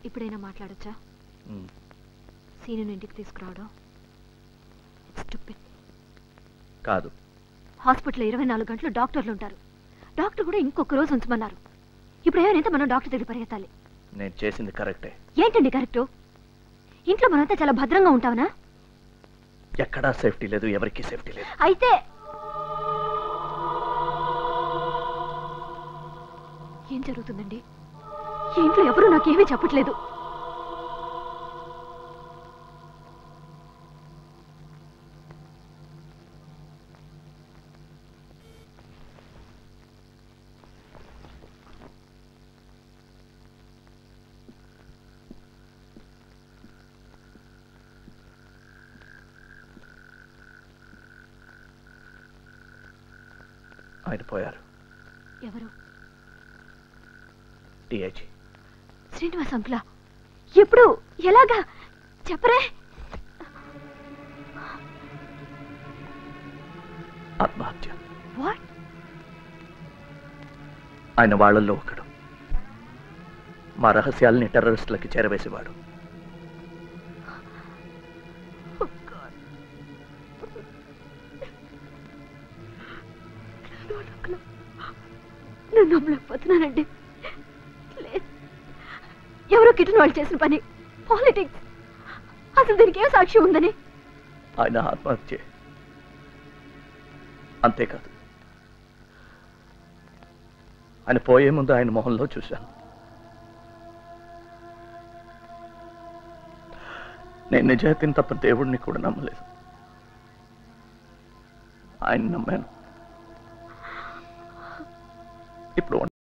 ఇప్పుడైనా మాట్లాడొచ్చా ఉమ్. సీనుని ఇంటికి తీసుకురావడం స్టూపిడ్ కాదు హాస్పిటల్లో ఇరవై నాలుగు గంటలు డాక్టర్లు ఉంటారు డాక్టర్ కూడా ఇంకొక రోజు ఉంచమన్నారు ఇప్పుడు ఏమైనా మనం డాక్టర్ దగ్గర పరిగెత్తాలి నేను చేసింది కరెక్టే ఏంటండి కరెక్టు ఇంట్లో మనంతా చాలా భద్రంగా ఉంటావనా ఎక్కడా సేఫ్టీ లేదు ఎవరికీ సేఫ్టీ లేదు అయితే ఏం జరుగుతుందండి ఈ ఇంట్లో ఎవరు నాకేమీ చెప్పట్లేదు ఆయన పోయారు ఎవరు డిఐజీ శ్రీనివాస్ అంకులా ఎప్పుడు ఎలాగా చెప్పరే ఆత్మహత్య వాట్ ఆయన వాళ్ళల్లో ఒకడు మా రహస్యాల్ని టెర్రరిస్టులకి చేరవేసేవాడు నేను నమ్మలేకపోతున్నానండి లేదు. ఎవరో కిటన్ వాళ్ళు చేసిన పని పాలిటిక్స్ అసలు దీనికి ఏం సాక్ష్యం ఉందని ఆయన ఆత్మహత్య అంతేకాదు ఆయన పోయే ముందు ఆయన మొహంలో చూశాను నేను నిజాయితీని తప్ప దేవుడిని కూడా నమ్మలేదు ఆయన నమ్మాను ఇప్పుడు